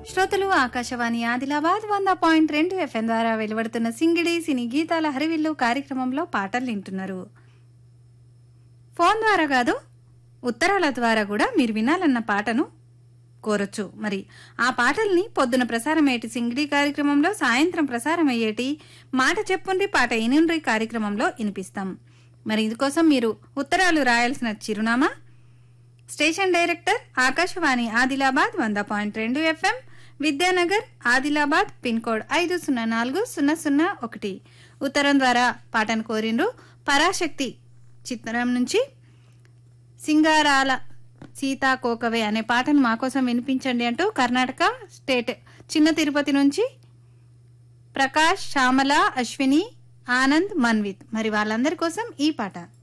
శ్రోతలు ఆకాశవాణి ఆదిలాబాద్ వంద పాయింట్ రెండు ఎఫ్ఎం ద్వారా వెలువడుతున్న సింగిడి సినీ గీతాల హరివిల్లు కార్యక్రమంలో పాటలు వింటున్నారు ఫోన్ ద్వారా కాదు ఉత్తరాల ద్వారా కూడా మీరు వినాలన్న పాటను కోరొచ్చు మరి ఆ పాటల్ని పొద్దున ప్రసారమయ్యేటి సింగిడి కార్యక్రమంలో సాయంత్రం ప్రసారమయ్యేటి మాట చెప్పుండ్రి పాట ఇనుండ్రి కార్యక్రమంలో వినిపిస్తాం మరి ఇందుకోసం మీరు ఉత్తరాలు రాయాల్సిన చిరునామా స్టేషన్ డైరెక్టర్ ఆకాశవాణి ఆదిలాబాద్ వంద పాయింట్ రెండు FM Vidyanagar Adilabad pin code ఐదు సున్నా నాలుగు సున్నా సున్నా ఒకటి ఉత్తరం ద్వారా పాటను కోరిండ్రు పరాశక్తి చిత్రం నుంచి సింగారాల సీతాకోకవే అనే పాటను మా కోసం వినిపించండి అంటూ కర్ణాటక స్టేట్ చిన్న తిరుపతి నుంచి ప్రకాష్ శ్యామల అశ్విని ఆనంద్ మన్విత్ మరి వాళ్ళందరి కోసం ఈ పాట